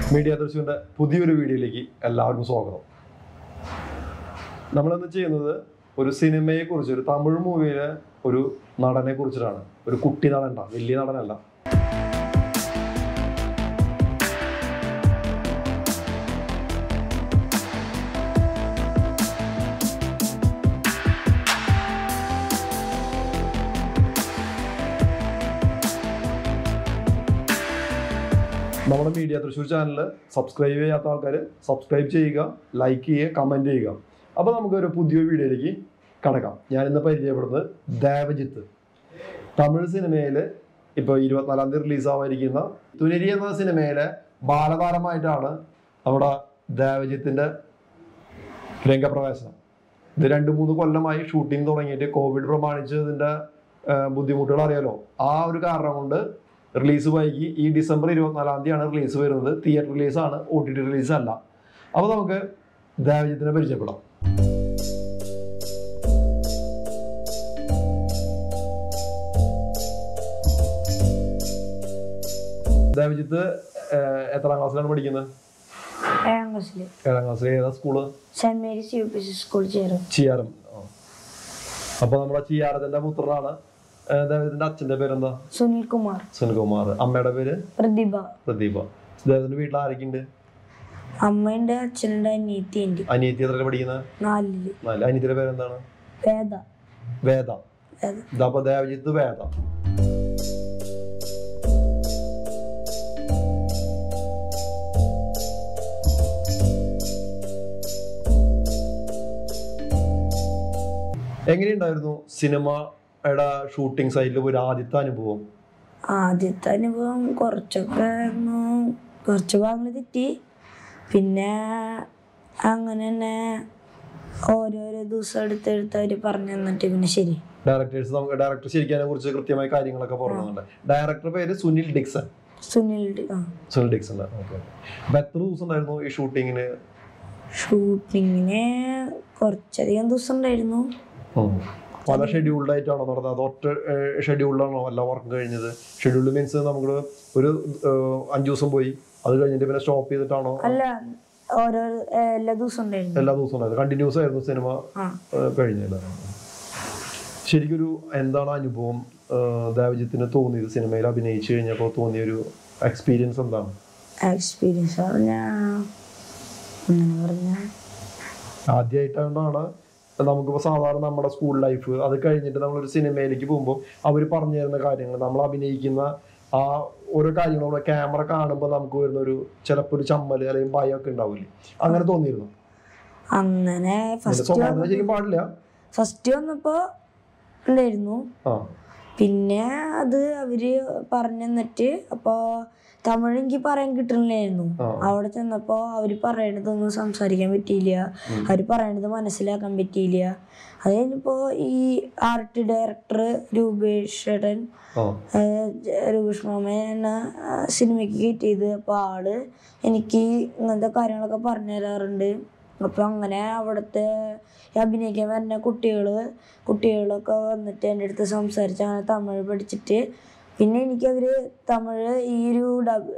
Media തൃശ്ശൂരിൻ്റെ പുതിയൊരു വീഡിയോയിലേക്ക് എല്ലാവർക്കും സ്വാഗതം നമ്മളിന്ന് ചെയ്യുന്നത് ഒരു സിനിമയെ കുറിച്ച് ഒരു തമിഴ് മൂവിയിലെ ഒരു നടനെ കുറിച്ചിട്ടാണ് ഒരു കുട്ടി നടനല്ല വലിയ നടനല്ല നമ്മുടെ മീഡിയ തൃശ്ശൂർ ചാനൽ സബ്സ്ക്രൈബ് ചെയ്യാത്ത ആൾക്കാർ സബ്സ്ക്രൈബ് ചെയ്യുക ലൈക്ക് ചെയ്യുക കമൻറ്റ് ചെയ്യുക അപ്പോൾ നമുക്കൊരു പുതിയ വീഡിയോയിലേക്ക് കടക്കാം ഞാനിന്ന് പരിചയപ്പെടുന്നത് ദേവജിത്ത് തമിഴ് സിനിമയിൽ ഇപ്പോൾ ഇരുപത്തിനാലാം തീയതി റിലീസാവാതിരിക്കുന്ന തുനരി എന്ന സിനിമയിലെ ബാലതാരമായിട്ടാണ് നമ്മുടെ ദേവജിത്തിൻ്റെ രംഗപ്രവേശനം ഇത് രണ്ട് മൂന്ന് കൊല്ലമായി ഷൂട്ടിംഗ് തുടങ്ങിയിട്ട് കോവിഡ് പ്രമാണിച്ച് ഇതിൻ്റെ ബുദ്ധിമുട്ടുകൾ അറിയാലോ ആ ഒരു കാരണം കൊണ്ട് റിലീസ് വൈകി ഈ ഡിസംബർ ഇരുപത്തിനാലാം തീയതിയാണ് റിലീസ് വരുന്നത് തിയേറ്റർ റിലീസാണ് ഒ ടി ടി റിലീസ് അല്ല അപ്പോൾ നമുക്ക് ദേവജിത്തിനെ പരിചയപ്പെടാം ദേവജിത്ത് ഏഹ്, എത്രാം ക്ലാസ്സിലാണ് പഠിക്കുന്നത് ഏഴാം ക്ലാസ്സിൽ ഏഴാം ക്ലാസ്സിൽ ഏതാ school saint Mary's U P C school ചേരും ചിയാരം ആ. അപ്പൊ നമ്മുടെ ചിയാരത്തിന്റെ പുത്രനാണ് ഏഹ്, ദേവജിത്തിന്റെ അച്ഛന്റെ പേരെന്താ സുനിൽ കുമാർ സുനിൽകുമാർ അമ്മയുടെ പേര് പ്രതിഭ പ്രദീപ ദേവത്തിന്റെ വീട്ടിൽ ആരൊക്കെയുണ്ട് അമ്മയുണ്ട് അച്ഛനുണ്ട് അനിയത്തി ഉണ്ട് അനിയത്തി എത്ര പഠിക്കുന്നത് നാലില് നാല് അനിയത്തിയുടെ പേരെന്താണ് വേദ വേദ വേദ ഇതപ്പൊ ദേവജിത്ത് വേദ എങ്ങനെയുണ്ടായിരുന്നു സിനിമയുടെ ഷൂട്ടിംഗ് സൈറ്റിൽ ഒരു ആദ്യത്തെ അനുഭവം ആദ്യത്തെ അനുഭവം കുറച്ചൊക്കെ ഒന്ന് കുറച്ച് ഭാഗങ്ങൾ തെറ്റി പിന്നെ അങ്ങനെ തന്നെ ഓരോരോ ദിവസം എടുത്തെടുത്ത് അവർ പറഞ്ഞു തന്നിട്ട് പിന്നെ ശരി ഡയറക്ടേഴ്സ് നമുക്ക് ഡയറക്ടർ ശരിക്കും അതിനെ കുറിച്ച് കൃത്യമായ കാര്യങ്ങളൊക്കെ പറഞ്ഞിട്ടുണ്ട് ഡയറക്ടർ പേര് സുനിൽ ഡിക്സൺ സുനിൽ ആ സുനിൽ ഡിക്സൺ ഓക്കെ അപ്പൊ എത്ര ദിവസം ഉണ്ടായിരുന്നു ഈ ഷൂട്ടിങ്ങിന് ഷൂട്ടിങ്ങിന് കുറച്ചധികം ദിവസം ഉണ്ടായിരുന്നു പല ഷെഡ്യൂൾഡ് ആയിട്ടാണോ നടന്നത് അത് ഒറ്റ ഷെഡ്യൂൾഡാണോ അല്ല വർക്ക് കഴിഞ്ഞത് ഷെഡ്യൂൾഡ് മീൻസ് നമുക്ക് ഒരു ഏഹ്, അഞ്ച് ദിവസം പോയി അത് കഴിഞ്ഞിട്ട് പിന്നെ സ്റ്റോപ്പ് ചെയ്തിട്ടാണോ അല്ല ഓരോ എല്ലാ ദിവസവും ഉണ്ടായിരുന്നു എല്ലാ ദിവസവും ഉണ്ടായത് കണ്ടിന്യൂസ് ആയിരുന്നു സിനിമ ആ കഴിഞ്ഞത് ശരിക്കൊരു എന്താണ് അനുഭവം ഏഹ്, ദേവജിത്തിന് തോന്നിയത് സിനിമയിൽ അഭിനയിച്ചു കഴിഞ്ഞപ്പോൾ തോന്നിയ ഒരു എക്സ്പീരിയൻസ് എന്താണ് എക്സ്പീരിയൻസ് പറഞ്ഞാ അങ്ങനെ പറഞ്ഞാ ആദ്യമായിട്ടാണ് നമുക്കിപ്പോൾ സാധാരണ നമ്മുടെ സ്കൂൾ ലൈഫ് അത് കഴിഞ്ഞിട്ട് നമ്മളൊരു സിനിമയിലേക്ക് പോകുമ്പോൾ അവർ പറഞ്ഞു തരുന്ന കാര്യങ്ങൾ നമ്മൾ അഭിനയിക്കുന്ന ആ ഓരോ കാര്യങ്ങളും ക്യാമറ കാണുമ്പോൾ നമുക്ക് വരുന്ന ഒരു ചിലപ്പോൾ ഒരു ചമ്മൽ അല്ലെങ്കിൽ ഭയമൊക്കെ ഉണ്ടാവില്ലേ അങ്ങനെ തോന്നിയിരുന്നു അങ്ങനെ അതിന്റെ ഫസ്റ്റ് സ്വഭാവം ശരിക്കും പാടില്ല ഫസ്റ്റ് വന്നപ്പോ ഉണ്ടായിരുന്നു ആ പിന്നെ അത് അവര് പറഞ്ഞു തന്നിട്ട് അപ്പോ തമിഴ് എനിക്ക് പറയാൻ കിട്ടണില്ലായിരുന്നു ആ. അവിടെ ചെന്നപ്പോ അവര് പറയണതൊന്നും സംസാരിക്കാൻ പറ്റിയില്ല അവര് പറയണത് മനസ്സിലാക്കാൻ പറ്റിയില്ല അത് കഴിഞ്ഞപ്പോ ഈ ആർട്ട് ഡയറക്ടർ രൂപേഷ് ചേട്ടൻ ആ രൂപേഷ് മാമൻ എന്നെ ആ, സിനിമയ്ക്ക് കയറ്റിയത് അപ്പോൾ ആള് എനിക്ക് ഇങ്ങനത്തെ കാര്യങ്ങളൊക്കെ പറഞ്ഞു തരാറുണ്ട് അപ്പം അങ്ങനെ അവിടുത്തെ ഈ അഭിനയിക്കാൻ വരുന്ന കുട്ടികൾ കുട്ടികളൊക്കെ വന്നിട്ട് എൻ്റെ അടുത്ത് സംസാരിച്ച് അങ്ങനെ തമിഴ് പഠിച്ചിട്ട് പിന്നെ എനിക്കവര് തമിഴ് ഈ ഒരു ഡബ്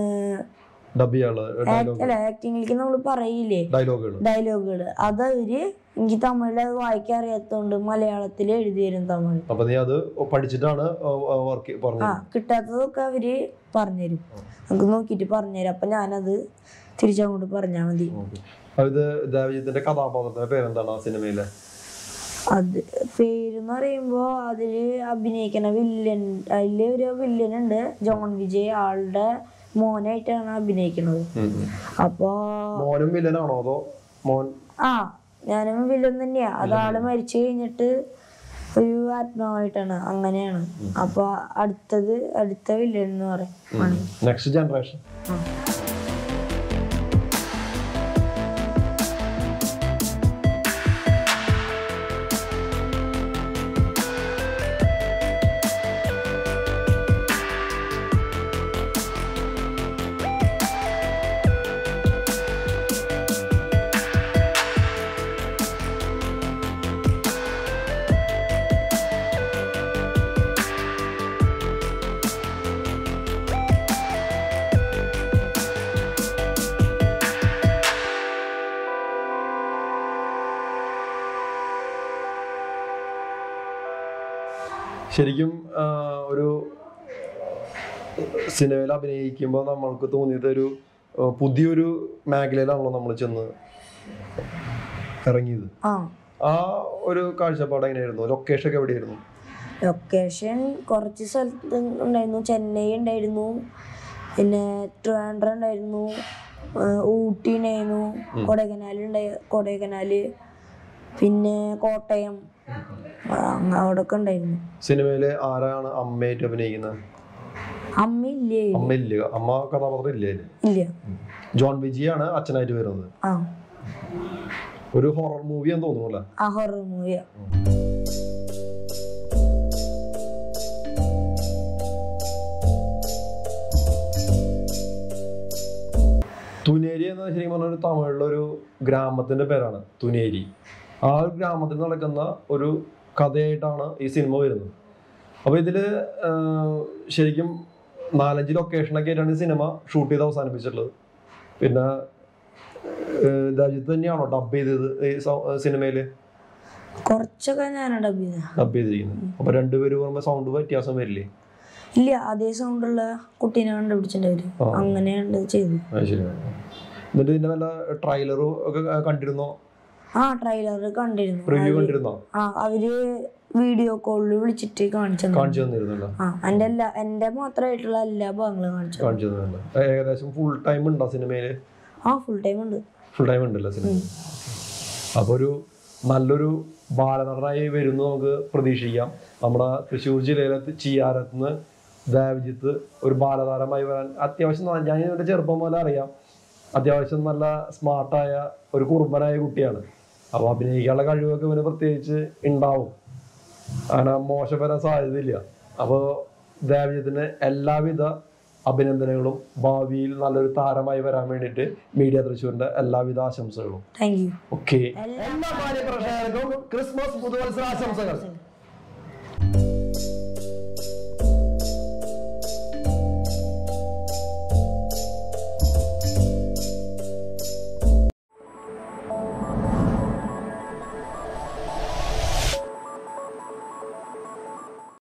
ഡബിയാള് ഡയലോഗ് അല്ല ആക്ടിങ്ങിലേക്ക് നമ്മൾ പറയില്ലേ ഡയലോഗുകൾ ഡയലോഗുകൾ അതവര് എനിക്ക് തമിഴിൽ അത് വായിക്കാൻ അറിയാത്തതുകൊണ്ട് മലയാളത്തിൽ എഴുതി തരും തമിഴ് അപ്പൊ നീ അത് പഠിച്ചിട്ടാണ് വർക്ക് ആ പറഞ്ഞത് കിട്ടാത്തതൊക്കെ അവര് പറഞ്ഞുതരും നമുക്ക് നോക്കിയിട്ട് പറഞ്ഞുതരും അപ്പൊ ഞാനത് തിരിച്ചങ്ങോട്ട് പറഞ്ഞാൽ മതി Okay. അപ്പൊ ഇത് ദേവജിത്തിന്റെ കഥാപാത്രത്തിന്റെ പേരെന്താണ് ആ സിനിമയിലെ അത് പേരെന്ന് പറയുമ്പോ അതില് അഭിനയിക്കണ വില്ലൻ അതില് ഒരു വില്ലൻ ഉണ്ട് ജോൺ വിജയ് ആളുടെ മോനായിട്ടാണ് അഭിനയിക്കുന്നത് ഉം, ഉം. അപ്പോ മോനും വില്ലനാണോ അതോ മോൻ ആ ഞാനും വില്ലൻ തന്നെയാ അത് ആള് മരിച്ചു കഴിഞ്ഞിട്ട് ഒരു ആത്മാവായിട്ടാണ് അങ്ങനെയാണ് അപ്പൊ അടുത്തത് അടുത്ത വില്ലൻ എന്ന് പറയും നെക്സ്റ്റ് ജനറേഷൻ ആ. ആ ശരിക്കും ആ, ഒരു സിനിമയിൽ അഭിനയിക്കുമ്പോൾ നമ്മൾക്ക് തോന്നിയത് ഒരു ആ, പുതിയൊരു മേഖലയിലാണല്ലോ നമ്മൾ ചെന്ന് ഇറങ്ങിയത് ആ ആ ഒരു കാഴ്ചപ്പാട് എങ്ങനെയായിരുന്നു ലൊക്കേഷൻ ഒക്കെ എവിടെയായിരുന്നു ലൊക്കേഷൻ കുറച്ച് സ്ഥലത്ത് ഉണ്ടായിരുന്നു ചെന്നൈ ഉണ്ടായിരുന്നു പിന്നെ ട്രിവാൻഡ്രം ഉണ്ടായിരുന്നു ആ, ഊട്ടി ഉണ്ടായിരുന്നു കൊടൈക്കനാൽ ഉണ്ടായി കൊടൈക്കനാല് പിന്നെ കോട്ടയം ആ, അവിടെയൊക്കെ ഉണ്ടായിരുന്നു സിനിമയിൽ ആരാണ് അമ്മയായിട്ട് അഭിനയിക്കുന്നത് അമ്മ ഇല്ലേ അമ്മ ഇല്ല അമ്മ കഥാപാത്രം ഇല്ല അതില് ഇല്ല ജോൺ വിജിയാണ് അച്ഛനായിട്ട് വരുന്നത് ആ ഒരു ഹൊറർ മൂവി എന്ന് തോന്നുന്നു അല്ലേ ആ ഹൊറർ മൂവിയാ തുനേരി എന്ന ശരിക്കും പറഞ്ഞ ഒരു തമിഴിലെ ഒരു ഗ്രാമത്തിന്റെ പേരാണ് തുനേരി ആ ഒരു ഗ്രാമത്തിൽ നടക്കുന്ന ഒരു കഥയായിട്ടാണ് ഈ സിനിമ വരുന്നത് അപ്പൊ ഇതില് ആഹ്, ശരിക്കും നാലഞ്ച് ലൊക്കേഷനൊക്കെ ആയിട്ടാണ് ഈ സിനിമ ഷൂട്ട് ചെയ്ത് അവസാനിപ്പിച്ചിട്ടുള്ളത് പിന്നെ ആഹ്, രാജ്യത്ത് തന്നെയാണോ ഡബ് ചെയ്തത് ഈ സൗ- സിനിമയില് കുറച്ചൊക്കെ ഞാനാണ് ഡബ് ചെയ്ത ഡബ് ചെയ്തിരിക്കുന്നത് അപ്പൊ രണ്ടുപേര് പറയുമ്പോ സൗണ്ട് വ്യത്യാസം വരില്ലേ ഇല്ല അതേ സൗണ്ടുള്ള കുട്ടീനെ കണ്ടുപിടിച്ചിട്ടുണ്ടായിരുന്നു ആ. അങ്ങനെയാണ് ചെയ്തു അത് ശരിയാണ് എന്നിട്ട് ഇതിന്റെ വല്ല ട്രailer ഒക്കെ കണ്ടിരുന്നോ ആ ട്രെയിലർ കണ്ടിരുന്നു റിവ്യൂ അവര്- കണ്ടിരുന്നോ ആ അവര് വീഡിയോ കോളിൽ വിളിച്ചിട്ട് കാണിച്ചു തന്നു. കാണിച്ചു തന്നിരുന്നല്ലോ ആ എന്റെ എല്ലാ എന്റെ മാത്രമായിട്ടുള്ള എല്ലാ ഭാഗങ്ങളും കാണിച്ചു തന്നു. കാണിച്ചു തന്നില്ല ഏകദേശം ഫുൾ ടൈം ഉണ്ടോ സിനിമയില് ആ ഫുൾ ടൈം ഉണ്ട് ഫുൾ ടൈം ഉണ്ടല്ലോ സിനിമ അപ്പൊ ഒരു നല്ലൊരു ബാലനടനായി വരുന്നു നമുക്ക് പ്രതീക്ഷിക്കാം നമ്മുടെ തൃശ്ശൂർ ജില്ലയിലെ ചിയാരത്ത് നിന്ന് ദേവജിത്ത് ഒരു ബാലതാരമായി വരാൻ അത്യാവശ്യം ന- ഞാൻ ഇവന്റെ ചെറുപ്പം പോലെ അറിയാം അത്യാവശ്യം നല്ല സ്മാർട്ടായ ഒരു കുറുമ്പനായ കുട്ടിയാണ് അപ്പോൾ അഭിനയിക്കാനുള്ള കഴിവൊക്കെ ഇവന് പ്രത്യേകിച്ച് ഉണ്ടാവും അങ്ങനെ മോശം വരാൻ സാധ്യതയില്ല അപ്പോൾ ദേവജിത്തിന് എല്ലാവിധ അഭിനന്ദനങ്ങളും ഭാവിയിൽ നല്ലൊരു താരമായി വരാൻ വേണ്ടിയിട്ട് മീഡിയ തൃശ്ശൂരിന്റെ എല്ലാവിധ ആശംസകളും താങ്ക് യു ഓക്കെ എല്ലാ മാന്യ പ്രേക്ഷകർക്കും ക്രിസ്മസ് പുതുവത്സര ആശംസകൾ